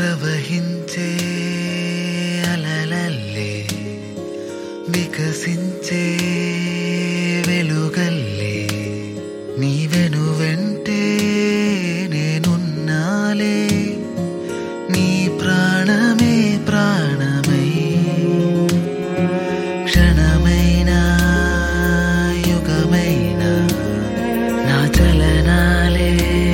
ప్రవహించే అలలల్లే వికసించే వెలుగల్లే నీ వెను వెంటే నేనున్నాలే నీ ప్రాణమే ప్రాణమై క్షణమైనా యుగమైనా నా చలనాలే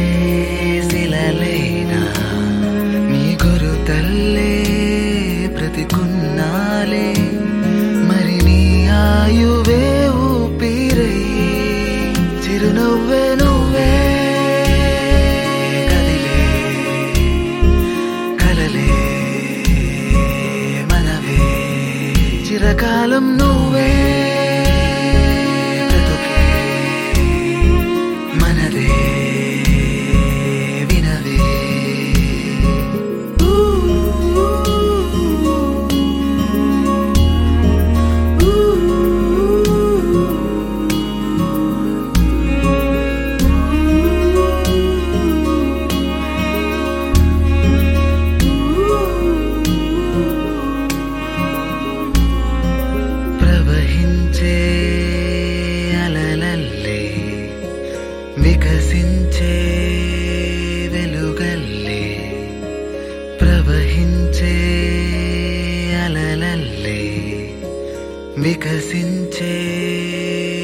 శిలలైనా నీ గురు తల్లే ప్రతికున్నాలే మరి నీ ఆయువే ఊపిరై చిరునవ్వే నువ్వే కదిలే కలలే మనవే చిరకాలం నువ్వే బ్రతుకే మనదే వినవే ప్రవహించే అలలల్లే వికసించే వెలుగల్లే ప్రవహించే అలలల్లే వికసించే